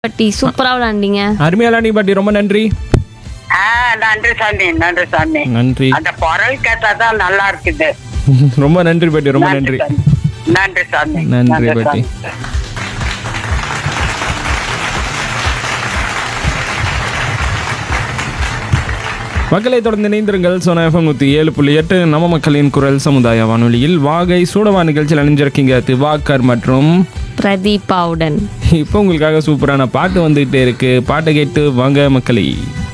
பாட்டி சூப்பரா விளாண்டீங்க அருமையா விளையாடி பாட்டி ரொம்ப நன்றி ஆ நன்றி சாமி நன்றி சாமி நன்றி அந்த குரல் கேட்டா தான் நல்லா இருக்குது ரொம்ப நன்றி பாட்டி ரொம்ப நன்றி சாமி. நன்றி சாமி நன்றி பாட்டி சாமி. மக்களை தொடர்ந்து இணைந்திருங்கள் சோனா எஃப்எம் நூற்றி ஏழு புள்ளி எட்டு நம்ம மக்களின் குரல் சமுதாய வானொலியில் வாகை சூடவா நிகழ்ச்சியில் அணிஞ்சிருக்கீங்க திவாகர் மற்றும் பிரதீபாவுடன் இப்போ உங்களுக்காக சூப்பரான பாட்டு வந்துகிட்டே இருக்கு பாட்டை கேட்டு வாங்க மக்களே